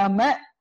செய்யாம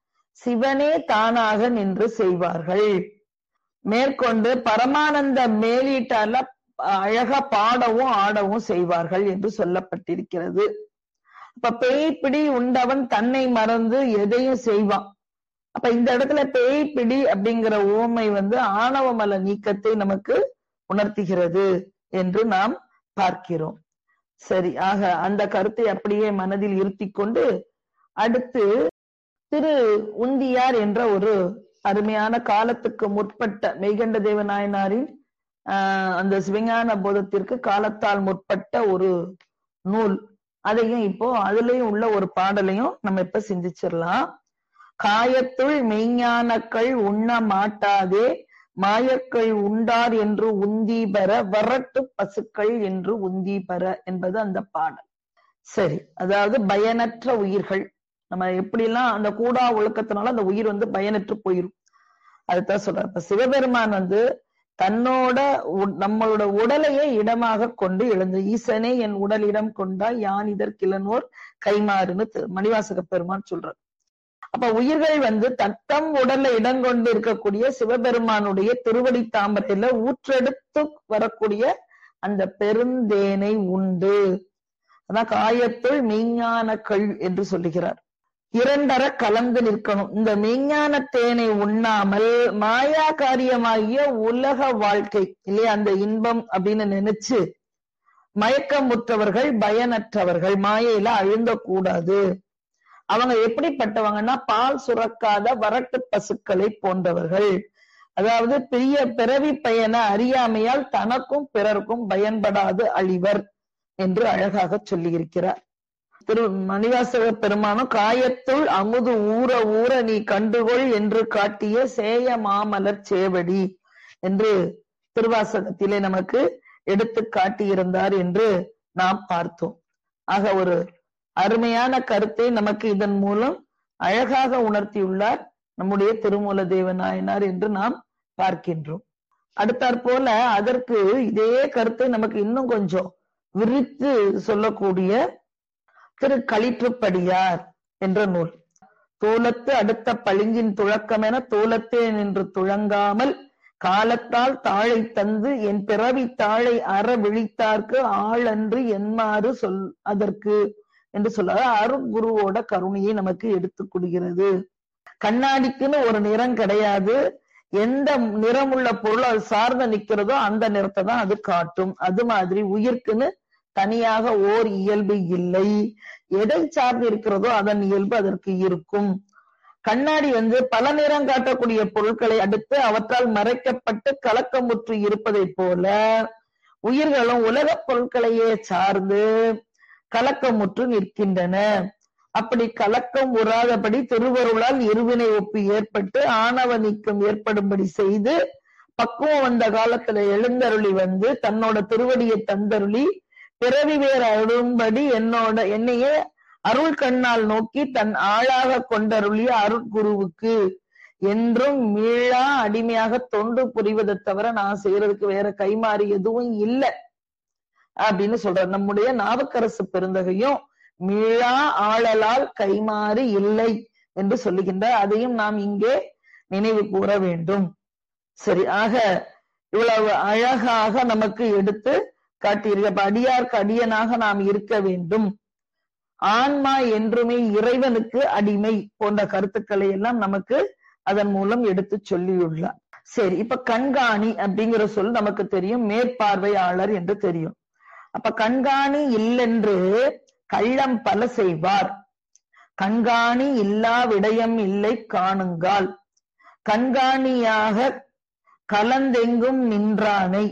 சிவனே தானாக நின்று செய்வார்கள் மேற்கொண்டு பரமானந்த மேலீட்டால அழகா பாடவும் ஆடவும் செய்வார்கள் என்று சொல்லப்பட்டிருக்கிறது அப்ப பேய் பிடி உண்டவன் தன்னை மறந்து எதையும் செய்வான் அப்ப இந்த இடத்துல பேய் பிடி அப்படிங்கிற ஓமை வந்து ஆணவமல நீக்கத்தை நமக்கு உணர்த்துகிறது என்று நாம் பார்க்கிறோம் சரி ஆக அந்த கருத்தை அப்படியே மனதில் இருத்தி கொண்டு அடுத்து திரு உந்தியார் என்ற ஒரு அருமையான காலத்துக்கு முற்பட்ட மெய்கண்ட தேவ நாயனாரின் ஆஹ் அந்த சிவஞான போதத்திற்கு காலத்தால் முற்பட்ட ஒரு நூல் அதையும் இப்போ அதுலயும் உள்ள ஒரு பாடலையும் நம்ம இப்ப சிந்திச்சிடலாம் காயத்துள் மெய்ஞானக்கள் உண்ண மாட்டாதே மாயக்கள் உண்டார் என்று உந்தி பெற வரட்டு பசுக்கள் என்று உந்தி பெற என்பது அந்த பாடல் சரி அதாவது பயனற்ற உயிர்கள் நம்ம எப்படிலாம் அந்த கூடா ஒழுக்கத்தினால அந்த உயிர் வந்து பயனற்று போயிரும் அதுதான் சொல்ற இப்ப சிவபெருமான் வந்து தன்னோட நம்மளோட உடலையே இடமாக கொண்டு எழுந்து ஈசனே என் உடல் இடம் கொண்டா யான் இதற்கிழனோர் கைமாறுன்னு மணிவாசக பெருமான் சொல்றார் அப்ப உயிர்கள் வந்து தத்தம் உடல்ல இடம் கொண்டு இருக்கக்கூடிய சிவபெருமானுடைய திருவடி தாமரையில ஊற்றெடுத்து வரக்கூடிய அந்த பெருந்தேனை உண்டு அதான் காயத்துள் மெய்ஞான கள் என்று சொல்லுகிறார் இரண்டர கலந்து நிற்கணும் இந்த மெய்ஞான தேனை உண்ணாமல் மாயா காரியமாகிய உலக வாழ்க்கை இல்லையா அந்த இன்பம் அப்படின்னு நினைச்சு மயக்கமுற்றவர்கள் பயனற்றவர்கள் மாயையில அழுந்தக்கூடாது அவங்க எப்படிப்பட்டவங்கன்னா பால் சுரக்காத வரட்டு பசுக்களை போன்றவர்கள் அதாவது பெரிய பிறவி பயன அறியாமையால் தனக்கும் பிறருக்கும் பயன்படாது அழிவர் என்று அழகாக சொல்லியிருக்கிறார் திரு மணிவாசக பெருமானும் காயத்துள் அமுது ஊற ஊற நீ கண்டுகொள் என்று காட்டிய சேய மாமலர் சேவடி என்று திருவாசகத்திலே நமக்கு எடுத்து காட்டியிருந்தார் என்று நாம் பார்த்தோம் ஆக ஒரு அருமையான கருத்தை நமக்கு இதன் மூலம் அழகாக உணர்த்தியுள்ளார் நம்முடைய திருமூல தேவநாயனார் என்று நாம் பார்க்கின்றோம் அடுத்தாற் போல அதற்கு இதே கருத்தை நமக்கு இன்னும் கொஞ்சம் விரித்து சொல்லக்கூடிய திரு களிற்றுப்படியார் என்ற நூல் தோலத்து அடுத்த பளிங்கின் துழக்கம் என தோலத்தே நின்று துழங்காமல் காலத்தால் தாழை தந்து என் பிறவி தாழை அற விழித்தார்க்கு ஆளன்று என்மாறு சொல் அதற்கு என்று சொல்ல அருகுருவோட கருணையை நமக்கு எடுத்துக் கொடுக்கிறது கண்ணாடிக்குன்னு ஒரு நிறம் கிடையாது எந்த நிறமுள்ள பொருள் அது சார்ந்து நிக்கிறதோ அந்த நிறத்தை தான் அது காட்டும் அது மாதிரி உயிர்க்குன்னு தனியாக ஓர் இயல்பு இல்லை எதை சார்ந்து இருக்கிறதோ அதன் இயல்பு அதற்கு இருக்கும் கண்ணாடி வந்து பல நிறம் காட்டக்கூடிய பொருட்களை அடுத்து அவற்றால் மறைக்கப்பட்டு கலக்கமுற்று இருப்பதை போல உயிர்களும் உலக பொருட்களையே சார்ந்து கலக்கமுற்று நிற்கின்றன அப்படி கலக்கம் உறாதபடி திருவருளால் இருவினை ஒப்பு ஏற்பட்டு ஆணவ நீக்கம் ஏற்படும்படி செய்து பக்குவம் வந்த காலத்துல எழுந்தருளி வந்து தன்னோட திருவடியை தந்தருளி பிறவி வேறு அருளும்படி என்னோட என்னையே அருள் கண்ணால் நோக்கி தன் ஆளாக கொண்டருளிய அருட்குருவுக்கு என்றும் மீளா அடிமையாக தொண்டு புரிவதை தவிர நான் செய்யறதுக்கு வேற கைமாறி எதுவும் இல்லை அப்படின்னு சொல்ற நம்முடைய நாவுக்கரசு பெருந்தகையும் மீளா ஆளலால் கைமாறு இல்லை என்று சொல்லுகின்ற அதையும் நாம் இங்கே நினைவு கூற வேண்டும் சரி ஆக இவ்வளவு அழகாக நமக்கு எடுத்து காட்டியிருக்க அப்ப அடியார்க்கு அடியனாக நாம் இருக்க வேண்டும் ஆன்மா என்றுமே இறைவனுக்கு அடிமை போன்ற கருத்துக்களை எல்லாம் நமக்கு அதன் மூலம் எடுத்து சொல்லியுள்ளார் சரி இப்ப கண்காணி அப்படிங்கிற சொல் நமக்கு தெரியும் மேற்பார்வையாளர் என்று தெரியும் அப்ப கண்காணி இல்லென்று கள்ளம் பல செய்வார் கண்காணி இல்லா விடயம் இல்லை காணுங்கால் கண்காணியாக கலந்தெங்கும் நின்றானை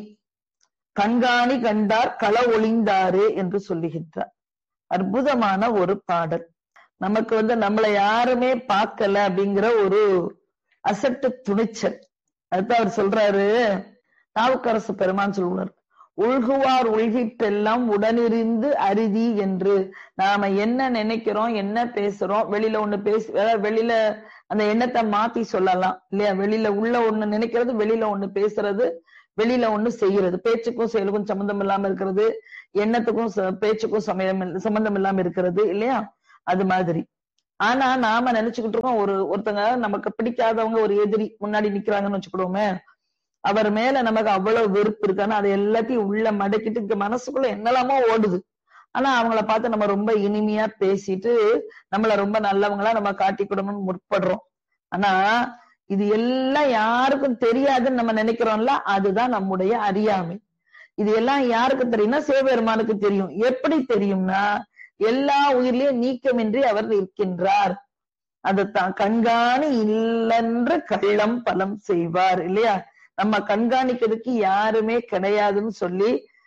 கண்காணி கண்டார் கள ஒளிந்தாரே என்று சொல்லுகின்றார் அற்புதமான ஒரு பாடல் நமக்கு வந்து நம்மளை யாருமே பார்க்கல அப்படிங்கிற ஒரு அசட்டு துணிச்சல் அதுதான் அவர் சொல்றாரு நாவுக்கரசு பெருமான் சொல்லுவார் உள்குவார் உள்கிட்டெல்லாம் உடனிருந்து அரிதி என்று நாம என்ன நினைக்கிறோம் என்ன பேசுறோம் வெளியில ஒண்ணு பேசி வெளியில அந்த எண்ணத்தை மாத்தி சொல்லலாம் இல்லையா வெளியில உள்ள ஒண்ணு நினைக்கிறது வெளியில ஒண்ணு பேசுறது வெளியில ஒண்ணு செய்யறது பேச்சுக்கும் செயலுக்கும் சம்மந்தம் இல்லாம இருக்கிறது எண்ணத்துக்கும் பேச்சுக்கும் சமயம் சம்பந்தம் இல்லாம இருக்கிறது இல்லையா அது மாதிரி ஆனா நாம நினைச்சுக்கிட்டு இருக்கோம் ஒரு ஒருத்தங்க நமக்கு பிடிக்காதவங்க ஒரு எதிரி முன்னாடி நிக்கிறாங்கன்னு வச்சுக்கிடுவோமே அவர் மேல நமக்கு அவ்வளவு வெறுப்பு இருக்கு ஆனா அதை எல்லாத்தையும் உள்ள மடக்கிட்டு இங்க மனசுக்குள்ள என்னெல்லாமோ ஓடுது ஆனா அவங்கள பார்த்து நம்ம ரொம்ப இனிமையா பேசிட்டு நம்மள ரொம்ப நல்லவங்களா நம்ம காட்டிக்கிடணும்னு முற்படுறோம் ஆனா இது எல்லாம் யாருக்கும் தெரியாதுன்னு நம்ம நினைக்கிறோம்ல அதுதான் நம்முடைய அறியாமை இது எல்லாம் யாருக்கு தெரியும்னா சிவபெருமானுக்கு தெரியும் எப்படி தெரியும்னா எல்லா உயிரிலையும் நீக்கமின்றி அவர் இருக்கின்றார் அதுதான் கண்காணி இல்லென்று கள்ளம் பலம் செய்வார் இல்லையா நம்ம கண்காணிக்கிறதுக்கு யாருமே கிடையாதுன்னு சொல்லி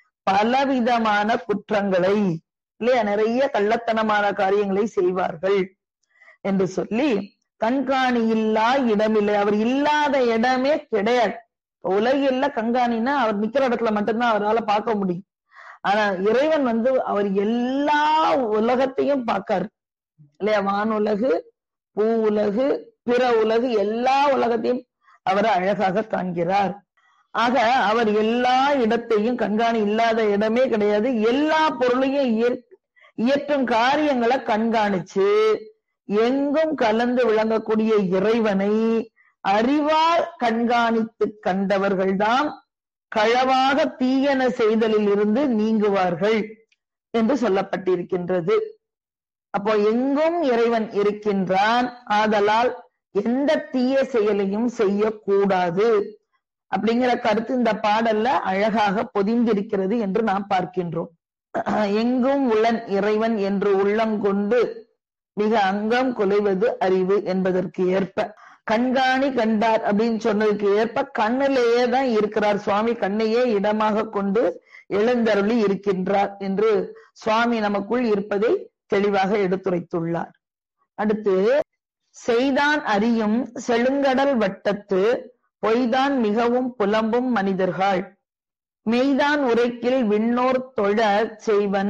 பலவிதமான குற்றங்களை இல்லையா நிறைய கள்ளத்தனமான காரியங்களை செய்வார்கள் என்று சொல்லி கண்காணி இல்லா இடமில்லை அவர் இல்லாத இடமே கிடையாது உலகில் கண்காணினா அவர் நிக்கிற இடத்துல மட்டும்தான் அவரால் பார்க்க முடியும் ஆனா இறைவன் வந்து அவர் எல்லா உலகத்தையும் பார்க்காரு இல்லையா வானுலகு பூ உலகு பிற உலகு எல்லா உலகத்தையும் அவர் அழகாக காண்கிறார் ஆக அவர் எல்லா இடத்தையும் கண்காணி இல்லாத இடமே கிடையாது எல்லா பொருளையும் இயற்றும் காரியங்களை கண்காணிச்சு எங்கும் கலந்து விளங்கக்கூடிய இறைவனை அறிவால் கண்காணித்து கண்டவர்கள்தான் களவாக தீயன செய்தலில் இருந்து நீங்குவார்கள் என்று சொல்லப்பட்டிருக்கின்றது அப்போ எங்கும் இறைவன் இருக்கின்றான் ஆதலால் எந்த தீய செயலையும் செய்யக்கூடாது அப்படிங்கிற கருத்து இந்த பாடல்ல அழகாக பொதிந்திருக்கிறது என்று நாம் பார்க்கின்றோம் எங்கும் உளன் இறைவன் என்று உள்ளங்கொண்டு மிக அங்கம் குலைவது அறிவு என்பதற்கு ஏற்ப கண்காணி கண்டார் அப்படின்னு சொன்னதுக்கு ஏற்ப கண்ணிலேயே தான் இருக்கிறார் சுவாமி கண்ணையே இடமாக கொண்டு எழுந்தருளி இருக்கின்றார் என்று சுவாமி நமக்குள் இருப்பதை தெளிவாக எடுத்துரைத்துள்ளார் அடுத்து செய்தான் அறியும் செழுங்கடல் வட்டத்து பொய்தான் மிகவும் புலம்பும் மனிதர்கள் மெய்தான் உரைக்கில் விண்ணோர் தொழ செய்வன்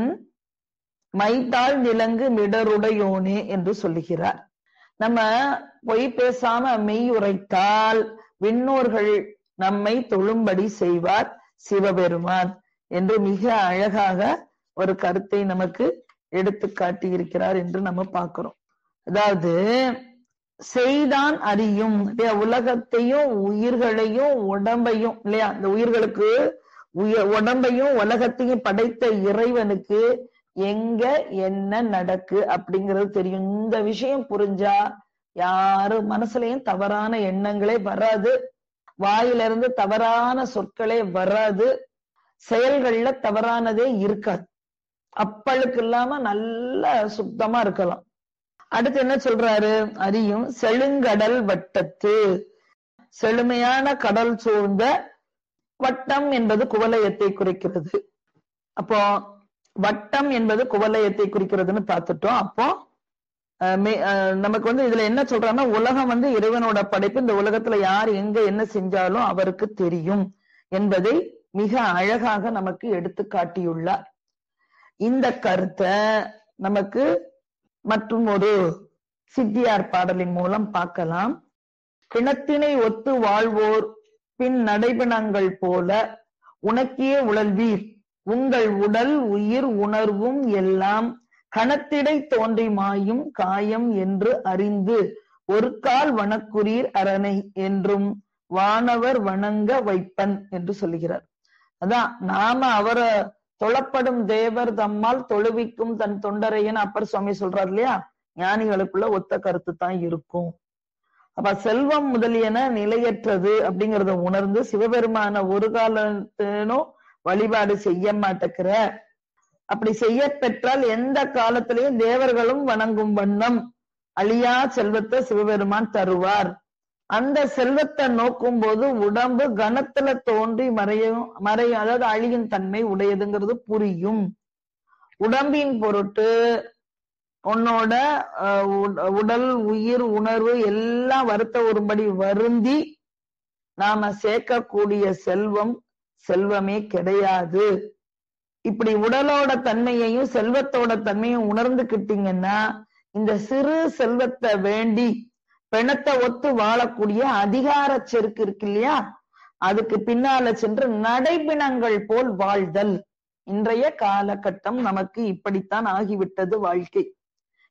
மைத்தாள் நிலங்கு மிடருடையோனே என்று சொல்லுகிறார் நம்ம பொய் பேசாம மெய் உரைத்தால் விண்ணோர்கள் நம்மை தொழும்படி செய்வார் சிவபெருமான் என்று மிக அழகாக ஒரு கருத்தை நமக்கு எடுத்து காட்டி இருக்கிறார் என்று நம்ம பார்க்கிறோம் அதாவது செய்தான் அறியும் இல்லையா உலகத்தையும் உயிர்களையும் உடம்பையும் இல்லையா இந்த உயிர்களுக்கு உய உடம்பையும் உலகத்தையும் படைத்த இறைவனுக்கு எங்க என்ன நடக்கு அப்படிங்கிறது தெரியும் இந்த விஷயம் புரிஞ்சா யாரு மனசுலயும் தவறான எண்ணங்களே வராது வாயிலிருந்து தவறான சொற்களே வராது செயல்கள்ல தவறானதே இருக்காது அப்பழுக்கு இல்லாம நல்ல சுத்தமா இருக்கலாம் அடுத்து என்ன சொல்றாரு அறியும் செழுங்கடல் வட்டத்து செழுமையான கடல் சூழ்ந்த வட்டம் என்பது குவலயத்தை குறிக்கிறது அப்போ வட்டம் என்பது குவலயத்தை குறிக்கிறதுன்னு பார்த்துட்டோம் அப்போ நமக்கு வந்து இதுல என்ன சொல்றாங்கன்னா உலகம் வந்து இறைவனோட படைப்பு இந்த உலகத்துல யார் எங்க என்ன செஞ்சாலும் அவருக்கு தெரியும் என்பதை மிக அழகாக நமக்கு எடுத்து காட்டியுள்ளார் இந்த கருத்தை நமக்கு மற்றும் ஒரு சித்தியார் பாடலின் மூலம் பார்க்கலாம் கிணத்தினை ஒத்து வாழ்வோர் பின் நடைபிணங்கள் போல உனக்கே உழல்வீர் உங்கள் உடல் உயிர் உணர்வும் எல்லாம் கணத்திடை தோன்றி மாயும் காயம் என்று அறிந்து ஒரு கால் வனக்குரீர் அரணை என்றும் வானவர் வணங்க வைப்பன் என்று சொல்லுகிறார் அதான் நாம அவரை தொழப்படும் தேவர் தம்மால் தொழுவிக்கும் தன் தொண்டரையன் அப்பர் சுவாமி சொல்றார் இல்லையா ஞானிகளுக்குள்ள ஒத்த கருத்து தான் இருக்கும் அப்ப செல்வம் முதலியன நிலையற்றது அப்படிங்கறத உணர்ந்து சிவபெருமான ஒரு காலத்தினும் வழிபாடு செய்ய மாட்டேக்கிற அப்படி செய்ய பெற்றால் எந்த காலத்திலையும் தேவர்களும் வணங்கும் வண்ணம் அழியா செல்வத்தை சிவபெருமான் தருவார் அந்த செல்வத்தை நோக்கும் போது உடம்பு கனத்துல தோன்றி மறையும் மறையும் அதாவது அழியும் தன்மை உடையதுங்கிறது புரியும் உடம்பின் பொருட்டு உன்னோட உடல் உயிர் உணர்வு எல்லாம் வருத்த ஒருபடி வருந்தி நாம சேர்க்கக்கூடிய செல்வம் செல்வமே கிடையாது இப்படி உடலோட தன்மையையும் செல்வத்தோட தன்மையும் உணர்ந்துகிட்டீங்கன்னா இந்த சிறு செல்வத்தை வேண்டி பிணத்தை ஒத்து வாழக்கூடிய அதிகார செருக்கு இருக்கு இல்லையா அதுக்கு பின்னால சென்று நடைபிணங்கள் போல் வாழ்தல் இன்றைய காலகட்டம் நமக்கு இப்படித்தான் ஆகிவிட்டது வாழ்க்கை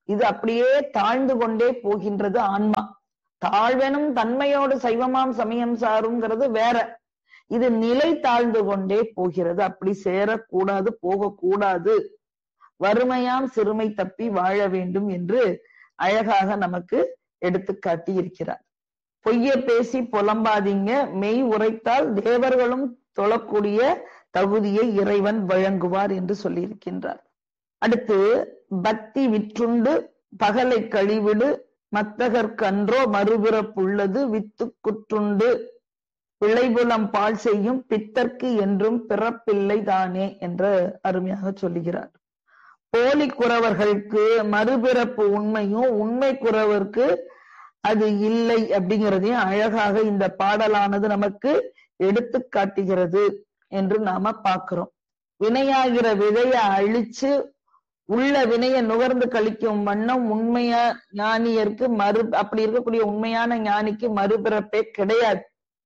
இது அப்படியே தாழ்ந்து கொண்டே போகின்றது ஆன்மா தாழ்வெனும் தன்மையோடு சைவமாம் சமயம் சாருங்கிறது வேற இது நிலை தாழ்ந்து கொண்டே போகிறது அப்படி சேரக்கூடாது போகக்கூடாது வறுமையாம் சிறுமை தப்பி வாழ வேண்டும் என்று அழகாக நமக்கு எடுத்து காட்டி இருக்கிறார் பொய்ய பேசி புலம்பாதீங்க மெய் உரைத்தால் தேவர்களும் தொழக்கூடிய தகுதியை இறைவன் வழங்குவார் என்று சொல்லியிருக்கின்றார் அடுத்து பக்தி விற்றுண்டு பகலை கழிவிடு மத்தகற்கன்றோ மறுபிறப்புள்ளது வித்து குற்றுண்டு விளைபுலம் பால் செய்யும் பித்தர்க்கு என்றும் பிறப்பில்லை தானே என்று அருமையாக சொல்லுகிறார் போலி குறவர்களுக்கு மறுபிறப்பு உண்மையும் உண்மை குறவருக்கு அது இல்லை அப்படிங்கிறதையும் அழகாக இந்த பாடலானது நமக்கு எடுத்து காட்டுகிறது என்று நாம பார்க்கிறோம் வினையாகிற விதைய அழிச்சு உள்ள வினைய நுகர்ந்து கழிக்கும் வண்ணம் உண்மையா ஞானியருக்கு மறு அப்படி இருக்கக்கூடிய உண்மையான ஞானிக்கு மறுபிறப்பே கிடையாது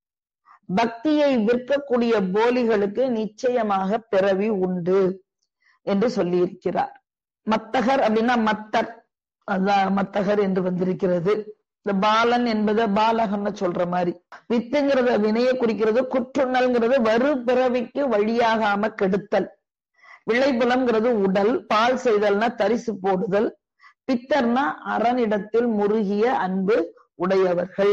பக்தியை விற்கக்கூடிய போலிகளுக்கு நிச்சயமாக பிறவி உண்டு என்று சொல்லியிருக்கிறார் மத்தகர் அப்படின்னா மத்தர் அதான் மத்தகர் என்று வந்திருக்கிறது இந்த பாலன் என்பதை பாலகன்னு சொல்ற மாதிரி வித்துங்கிறத வினைய குறிக்கிறது குற்றுண்ணல்ங்கிறது வரு பிறவிக்கு வழியாகாம கெடுத்தல் விளைபுலம்ங்கிறது உடல் பால் செய்தல்னா தரிசு போடுதல் பித்தர்னா அரணிடத்தில் முருகிய அன்பு உடையவர்கள்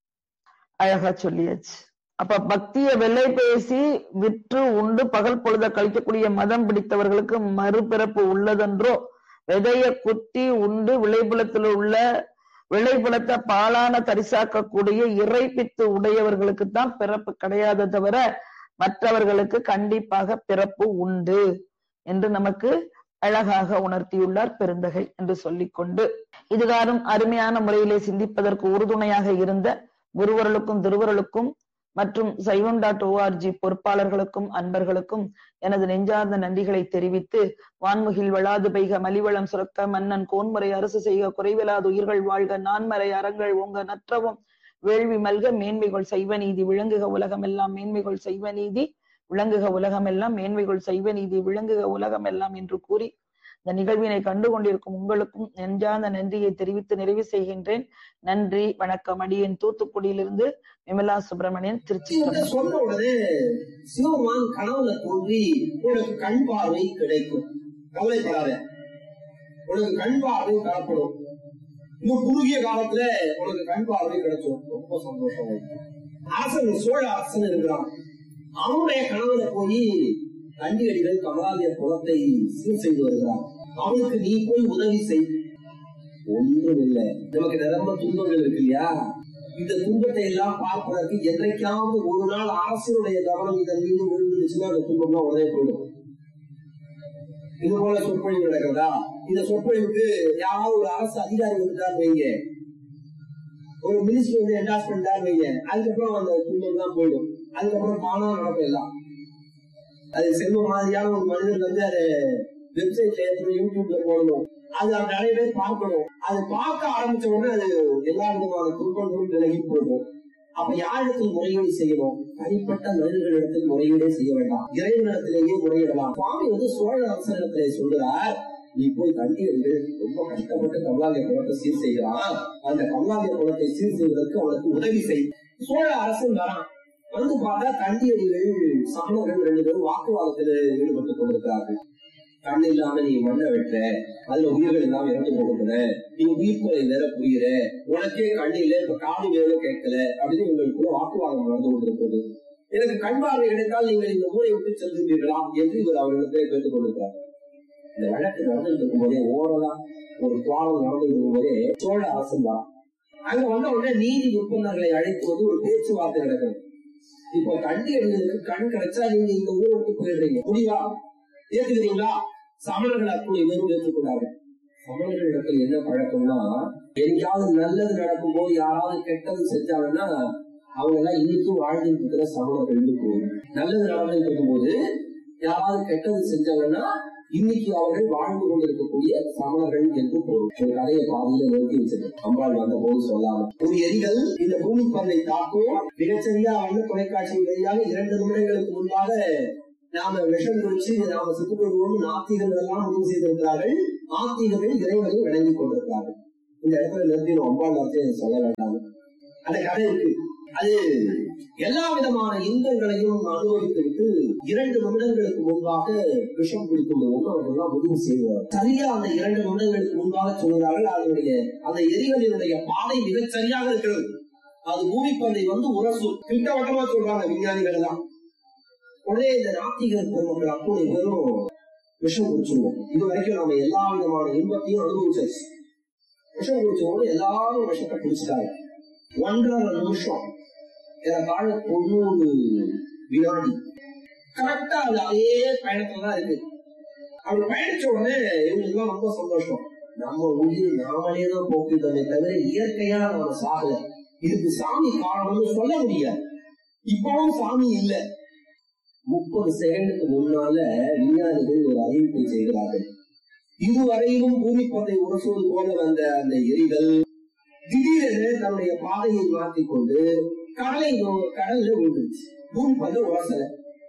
அழகா சொல்லியாச்சு அப்ப பக்திய வெள்ளை பேசி விற்று உண்டு பகல் பொழுத கழிக்கக்கூடிய மதம் பிடித்தவர்களுக்கு மறுபிறப்பு உள்ளதென்றோ விதைய குத்தி உண்டு விளைபுலத்தில் உள்ள விளைபுலத்தை பாலான தரிசாக்கக்கூடிய இறைப்பித்து உடையவர்களுக்கு தான் பிறப்பு கிடையாது தவிர மற்றவர்களுக்கு கண்டிப்பாக பிறப்பு உண்டு என்று நமக்கு அழகாக உணர்த்தியுள்ளார் பெருந்தகை என்று சொல்லிக்கொண்டு இதுகாரும் அருமையான முறையிலே சிந்திப்பதற்கு உறுதுணையாக இருந்த குருவர்களுக்கும் திருவருளுக்கும் மற்றும் சைவம் டாட் ஓஆர்ஜி பொறுப்பாளர்களுக்கும் அன்பர்களுக்கும் எனது நெஞ்சார்ந்த நன்றிகளை தெரிவித்து வான்முகில் வளாது பெய்க மலிவளம் சுரக்க மன்னன் கோன்முறை அரசு செய்க குறைவிலாது உயிர்கள் வாழ்க நான்மறை அறங்கள் ஓங்க நற்றவும் வேள்வி மல்க மேன்மைகள் சைவ நீதி விளங்குக உலகமெல்லாம் மேன்மைகள் சைவ நீதி விளங்குக உலகமெல்லாம் மேன்மைகள் சைவ நீதி விளங்குக உலகமெல்லாம் என்று கூறி இந்த நிகழ்வினை கண்டு கொண்டிருக்கும் உங்களுக்கும் நெஞ்சார்ந்த நன்றியை தெரிவித்து நிறைவு செய்கின்றேன் நன்றி வணக்கம் அடியேன் தூத்துக்குடியிலிருந்து விமலா சுப்பிரமணியன் திருச்சி இவங்க சொன்ன உடனே சிவபெருமான் கனவுல தோன்றி உனக்கு கண் பார்வை கிடைக்கும் கவலைப்படாத உனக்கு கண் பார்வை காணப்படும் இன்னும் குறுகிய காலத்துல உனக்கு கண் பார்வை கிடைச்சிடும் ரொம்ப சந்தோஷம் அரசன் சோழ அரசன் இருக்கிறான் அவனுடைய கனவுல போய் கண்டியடிகள் கமலாலய குளத்தை சீர் செய்து வருகிறான் அவனுக்கு நீ போய் உதவி செய் ஒன்றும் இல்லை நமக்கு நிரம்ப துன்பங்கள் இருக்கு இல்லையா இந்த துன்பத்தை எல்லாம் பார்ப்பதற்கு என்றைக்காவது ஒரு நாள் அரசினுடைய கவனம் இதன் மீது விழுந்துருச்சுன்னா அந்த துன்பம்லாம் உடனே போயிடும் இது போல சொற்பொழிவு நடக்கிறதா இந்த சொற்பொழிவுக்கு யாராவது ஒரு அரசு அதிகாரி வந்துட்டார் வைங்க ஒரு மினிஸ்டர் வந்து என்டாஸ் பண்ணிட்டார் வைங்க அதுக்கப்புறம் அந்த துன்பம் தான் போயிடும் அதுக்கப்புறம் தானா நடக்கும் எல்லாம் அது செல்வ மாதிரியான ஒரு மனிதன் வந்து அதை வெப்சைட்ல ஏற்றணும் யூடியூப்ல போடணும் அது அவங்க நிறைய பேர் பார்க்கணும் அது பார்க்க ஆரம்பிச்ச உடனே அது எல்லா விதமான துன்பங்களும் விலகி போகும் அப்ப யாரிடத்தில் முறையீடு செய்யணும் தனிப்பட்ட மனிதர்களிடத்தில் முறையீடே செய்ய வேண்டாம் இறைவனிடத்திலேயே முறையிடலாம் சுவாமி வந்து சோழ அரசனிடத்திலே சொல்கிறார் நீ போய் கண்டியர்கள் ரொம்ப கஷ்டப்பட்டு கமலாலய குளத்தை சீர் செய்கிறான் அந்த கமலாலய குளத்தை சீர் செய்வதற்கு அவனுக்கு உதவி செய் சோழ அரசன் வரான் வந்து பார்த்தா கண்டியடிகள் சமணர்கள் ரெண்டு பேரும் வாக்குவாதத்தில் ஈடுபட்டுக் கொண்டிருக்கிறார்கள் கண் இல்லாம நீ மண்ணை வெட்டுற அதுல உயிர்கள் எல்லாம் இறந்து போகின்றன நீ உயிர் குறை வேற புரியுற உனக்கே கண்ணு இல்ல இப்ப காது வேற கேட்கல அப்படின்னு உங்களுக்குள்ள வாக்குவாதம் நடந்து கொண்டிருக்கிறது எனக்கு கண் பார்வை கிடைத்தால் நீங்கள் இந்த ஊரை விட்டு செல்கின்றீர்களா என்று இவர் அவரிடத்தை கேட்டுக் கொண்டிருக்கிறார் இந்த வழக்கு நடந்துட்டு இருக்கும் போதே ஓரலா ஒரு துவாரம் நடந்துட்டு இருக்கும் போதே சோழ அரசன் தான் அங்க வந்த உடனே நீதி விற்பனர்களை அழைத்து வந்து ஒரு பேச்சுவார்த்தை நடக்கிறது இப்போ கண்டியடிகளுக்கு கண் கிடைச்சா நீங்க இந்த ஊரை விட்டு போயிடுறீங்க முடிவா ஏத்துக்கிறீங்களா சமணர்கள் அத்துணை பேரும் ஏற்றுக்கொண்டார்கள் சமணர்கள் இடத்துல என்ன பழக்கம்னா எங்கேயாவது நல்லது நடக்கும் போது யாராவது கெட்டது செஞ்சாங்கன்னா அவங்க எல்லாம் இன்னைக்கும் வாழ்ந்துட்டு இருக்கிற சமணர்கள் போகும் நல்லது நடந்துட்டு இருக்கும்போது யாராவது கெட்டது செஞ்சாங்கன்னா இன்னைக்கு அவர்கள் வாழ்ந்து கொண்டிருக்கக்கூடிய சமணர்கள் என்று பொருள் ஒரு கதையை பாதையில நிறுத்தி வச்சிருக்கேன் அம்பாள் வந்த போது சொல்லாம ஒரு எரிகள் இந்த பூமி பந்தை தாக்கும் மிகச்சரியா வண்ண தொலைக்காட்சி வழியாக இரண்டு நிமிடங்களுக்கு முன்பாக நாம விஷம் குடிச்சு நாம செத்து போடுவோம் நாத்திகர்கள் எல்லாம் முடிவு செய்திருக்கிறார்கள் ஆத்திகர்கள் இறைவனை வணங்கிக் கொண்டிருக்கிறார்கள் இந்த இடத்துல நிறுத்தி ரொம்ப வார்த்தையை சொல்ல வேண்டாம் அந்த கதை இருக்கு அது எல்லா விதமான இன்பங்களையும் அனுபவித்துவிட்டு இரண்டு நிமிடங்களுக்கு முன்பாக விஷம் குடிக்கும் போது அவர்கள் முடிவு செய்வார் சரியா அந்த இரண்டு நிமிடங்களுக்கு முன்பாக சொல்கிறார்கள் அதனுடைய அந்த எரிகளினுடைய பாதை மிகச் சரியாக இருக்கிறது அது பூமி பந்தை வந்து உரசும் திட்டவட்டமா சொல்றாங்க விஞ்ஞானிகள் எல்லாம் உடனே இந்த நாத்திகர் பெருமக்கள் அத்தனை பேரும் விஷம் குடிச்சிருவோம் இது வரைக்கும் நாம எல்லா விதமான இன்பத்தையும் அனுபவிச்சாச்சு விஷம் குடிச்சவங்க எல்லாரும் விஷத்தை குடிச்சிட்டாங்க ஒன்றரை நிமிஷம் ஏறத்தாழ தொண்ணூறு வினாடி கரெக்டா அது அதே பயணத்துல தான் இருக்கு அப்படி பயணிச்ச உடனே இவங்களுக்குலாம் ரொம்ப சந்தோஷம் நம்ம உயிர் நாமளே தான் போக்கிட்டோமே தவிர இயற்கையா நம்ம சாகல இதுக்கு சாமி காரணம்னு சொல்ல முடியாது இப்பவும் சாமி இல்ல முப்பது செகண்டுக்கு முன்னால விஞ்ஞானிகள் ஒரு அறிவிப்பை செய்கிறார்கள் இதுவரையிலும் பூமி பந்தை உரசுவது போல வந்த அந்த எரிகள் திடீரென தன்னுடைய பாதையை மாற்றிக்கொண்டு கடலை நோ- கடல்ல விழுந்துருச்சு பூமி பந்த உரசல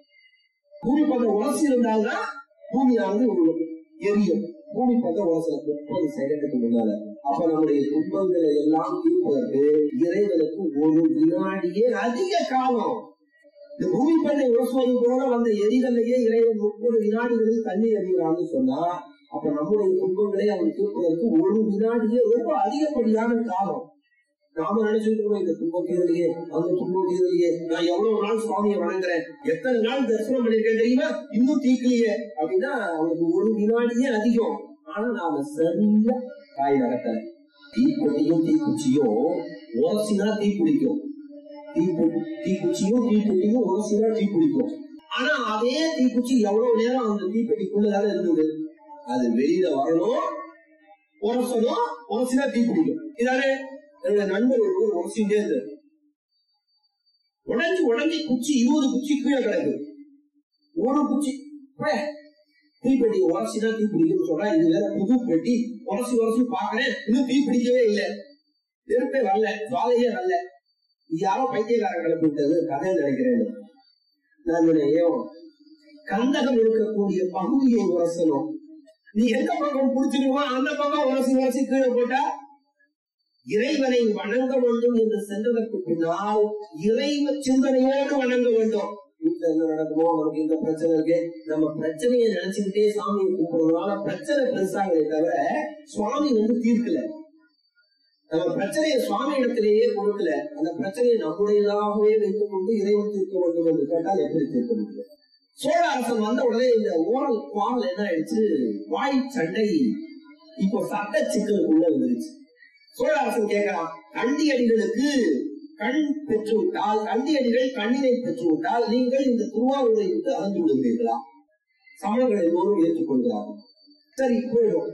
பூமி பந்த உரசி இருந்தால்தான் பூமியானது உருளும் எரியும் பூமி பந்த உரசல முப்பது செகண்டுக்கு முன்னால அப்ப நம்முடைய துன்பங்களை எல்லாம் தீர்ப்பதற்கு இறைவனுக்கு ஒரு வினாடியே அதிக காலம் இந்த பூமி பெண்ணை உரசுவது போல வந்த எரிகளையே இறைவன் முப்பது வினாடிகளில் தண்ணி எறிகிறான்னு சொன்னா அப்ப நம்முடைய துன்பங்களை அவன் தீர்ப்பதற்கு ஒரு வினாடியே ரொம்ப அதிகப்படியான காலம் நாம நினைச்சுட்டு இருக்கோம் இந்த துன்பம் தீரலையே அந்த துன்பம் தீரலையே நான் எவ்வளவு நாள் சுவாமியை வணங்குறேன் எத்தனை நாள் தரிசனம் பண்ணிருக்கேன் தெரியுமா இன்னும் தீக்கலையே அப்படின்னா அவனுக்கு ஒரு வினாடியே அதிகம் ஆனா நாம சரியா காய் நடக்கல தீப்பொட்டியும் தீக்குச்சியும் உரசினா தீ பிடிக்கும் தீப்பு- தீக்குச்சியும் தீப்பெட்டியும் உரசினா தீ பிடிக்கும் ஆனா அதே தீக்குச்சி எவ்வளவு நேரம் அந்த தீப்பெட்டிக்குள்ளதால இருந்தது அது வெளியில வரணும் உரசணும் உரசினா தீ பிடிக்கும் இதானே என்னோட நண்பர் ஒருவர் உரசிட்டே இருந்தார் உடஞ்சி உடஞ்சி குச்சி இருபது குச்சி கீழே கிடக்கு ஒரு குச்சி பே, தீப்பெட்டி உரசினா தீ பிடிக்கும்னு சொன்னா இது வேற புது பெட்டி உரசி உரசி பாக்குறேன் இன்னும் தீ பிடிக்கவே இல்லை நெருப்பே வரல ஜுவாலையே வரல இது யாரோ பைத்தியக்காரன் கிளப்பி விட்டது கதை நினைக்கிறேன் நான் நினைக்கிறேன் கந்தகம் இருக்கக்கூடிய பகுதியை உரசணும் நீ எந்த பக்கம் புடிச்சிருக்கோ அந்த பக்கம் உரசி உரசி கீழே போட்டா இறைவனை வணங்க வேண்டும் என்று சென்றதற்கு பின்னால் இறைவ சிந்தனையோடு வணங்க வேண்டும் வீட்டுல என்ன நடக்குமோ நமக்கு இந்த பிரச்சனை இருக்கு நம்ம பிரச்சனையை நினைச்சுக்கிட்டே சாமியை கூப்பிடுறதுனால பிரச்சனை பெருசாகவே தவிர சுவாமி வந்து தீர்க்கல நம்ம பிரச்சனையை சுவாமி இடத்திலேயே கொடுக்கல அந்த பிரச்சனையை நம்முடையதாகவே வைத்துக் கொண்டு இறைவன் தீர்க்க வேண்டும் என்று கேட்டால் எப்படி தீர்க்க முடியும் சோழ அரசன் வந்த உடனே இந்த ஓரல் குவாரல் என்ன ஆயிடுச்சு வாய் சண்டை இப்போ சட்ட சிக்கலுக்குள்ள வந்துருச்சு சோழ அரசன் கேட்கிறான் கண்டி அடிகளுக்கு கண் பெற்று விட்டால் கண்டி அடிகள் கண்ணினை பெற்று விட்டால் நீங்கள் இந்த திருவாரூரை விட்டு அகன்று விடுவீர்களா சமணர்கள் எல்லோரும் ஏற்றுக்கொள்கிறார்கள் சரி போயிடும்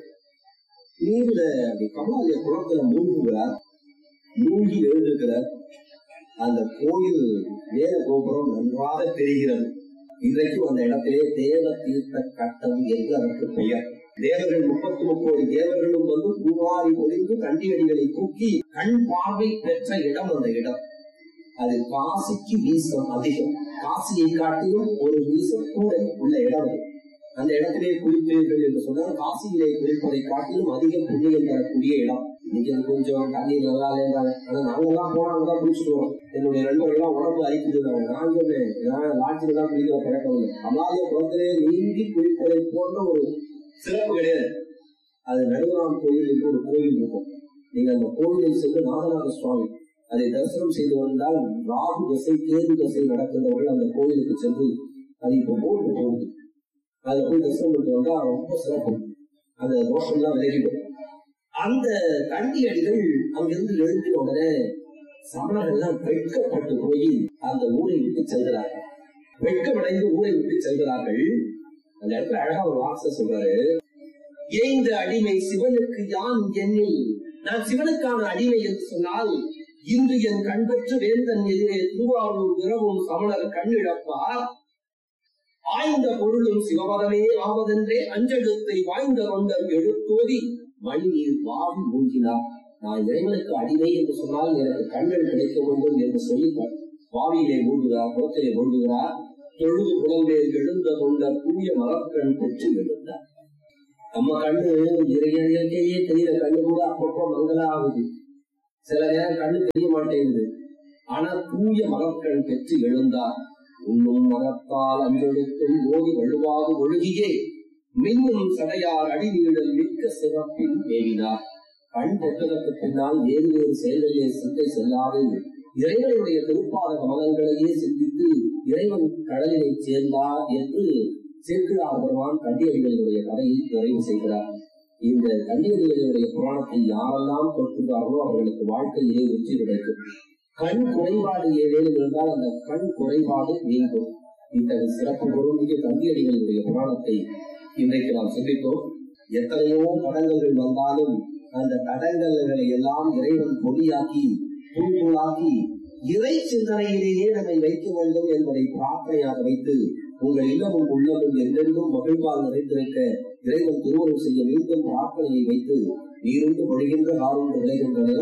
நீர்ல அப்படி கமலாலய குளத்துல மூழ்குகிறார் மூழ்கி எழுந்திருக்கிறார் அந்த கோயில் வேத கோபுரம் நன்றாக தெரிகிறது இன்றைக்கும் அந்த இடத்திலே தேவ தீர்த்த கட்டம் என்று அதற்கு பெயர் தேவர்கள் முப்பத்தி முப்பது தேவர்களும் வந்து பூவாரி ஒளிந்து கண்டியடிகளை தூக்கி கண் பார்வை பெற்ற இடம் அந்த இடம் அது காசிக்கு வீசம் அதிகம் காசியை காட்டிலும் ஒரு வீசம் கூட உள்ள இடம் அது அந்த இடத்திலே குளிப்பீர்கள் என்று சொன்னால் காசியிலே குளிப்பதை காட்டிலும் அதிகம் புண்ணியம் தரக்கூடிய இடம் இன்னைக்கு அது கொஞ்சம் தண்ணி நல்லா இல்லைன்றாங்க ஆனா நாங்க எல்லாம் போனா அங்கதான் குளிச்சுட்டு வரோம் என்னுடைய நண்பர்கள் எல்லாம் உடம்பு அரிக்குதுறாங்க நான் சொன்னேன் நான் லாட்சியில தான் குளிக்கிற பழக்கம் இல்லை அம்மாதிய குளத்திலே நீங்கி குளிப்பதை போன்ற ஒரு சிறப்பு கிடையாது அது நடுவராம் கோயில் என்று ஒரு கோயில் இருக்கும் நீங்க அந்த கோயிலை சென்று நாகநாத சுவாமி அதை தரிசனம் செய்து வந்தால் ராகு தசை கேது தசை நடக்கின்றவர்கள் அந்த கோயிலுக்கு சென்று அது இப்போ போட்டு போகுது அதுல போய் தரிசனம் பண்ணிட்டு வந்தா ரொம்ப சிறப்பு அந்த தோஷம் எல்லாம் விலகிடும் அந்த கண்டி அடிகள் அங்கிருந்து எழுப்பின உடனே சமணர்கள் எல்லாம் வெட்கப்பட்டு போய் அந்த ஊரை விட்டு செல்கிறார்கள் வெட்கமடைந்து ஊரை விட்டு செல்கிறார்கள் அந்த இடத்துல அழகா ஒரு வார்த்தை சொல்றாரு ஏய்ந்த அடிமை சிவனுக்கு யான் எண்ணில் நான் சிவனுக்கான அடிமை என்று சொன்னால் இன்று என் கண்பற்று வேந்தன் எதிரே திருவாரூர் விரவும் சமணர் கண்ணிழப்பார் ஆய்ந்த பொருளும் சிவபதமே ஆவதென்றே அஞ்செழுத்தை வாய்ந்த கொண்டர் எழுத்தோதி மணியில் வாவி மூழ்கினார் நான் இறைவனுக்கு அடிமை என்று சொன்னால் எனக்கு கண்கள் கிடைக்க வேண்டும் என்று சொல்லி வாவியிலே மூழ்குகிறார் குளத்திலே மூழ்குகிறார் தொழுது புலம்பேர் எழுந்த கொண்ட தூய மரக்கண் பெற்று எழுந்தார் நம்ம கண்ணு இயற்கையே தெரியல கண்ணு கூட அப்பப்போ மங்களா ஆகுது சில நேரம் கண்ணு தெரிய மாட்டேங்குது ஆனா தூய மரக்கண் பெற்று எழுந்தார் உண்ணும் மரத்தால் அஞ்செழுத்தும் ஓதி வழுவாது ஒழுகியே மின்னும் சடையார் அடிநீழல் மிக்க சிறப்பில் மேவினார் கண் பெற்றதற்கு பின்னால் வேறு வேறு செயல்களிலே சிந்தை செல்லாது இறைவனுடைய திருப்பாத கமலங்களையே சிந்தித்து இறைவன் கடலினை சேர்ந்தார் என்று சேக்கிழார் பெருமான் கண்டியடிகளுடைய கதையை நிறைவு செய்கிறார் இந்த கண்டியடிகளுடைய புராணத்தை யாரெல்லாம் தொட்டுகிறார்களோ அவர்களுக்கு வாழ்க்கையிலே வெற்றி கிடைக்கும் கண் குறைபாடு ஏதேனும் இருந்தால் அந்த கண் குறைபாடு நீங்கும் இத்தகைய சிறப்பு பொருந்திய கண்டியடிகளுடைய புராணத்தை இன்றைக்கு நாம் சிந்தித்தோம் எத்தனையோ தடங்கல்கள் வந்தாலும் அந்த தடங்கல்களை எல்லாம் இறைவன் பொடியாக்கி தூள்தூளாக்கி இறை சிந்தனையிலேயே நம்மை வைக்க வேண்டும் என்பதை பிரார்த்தனையாக வைத்து உங்கள் இல்லமும் உள்ளமும் என்றென்றும் மகிழ்வால் நிறைந்திருக்க இறைவன் திருமணம் செய்ய மீண்டும் பிரார்த்தனையை வைத்து நீருந்து பொழிகின்ற காலம் விளைகின்ற நிலம்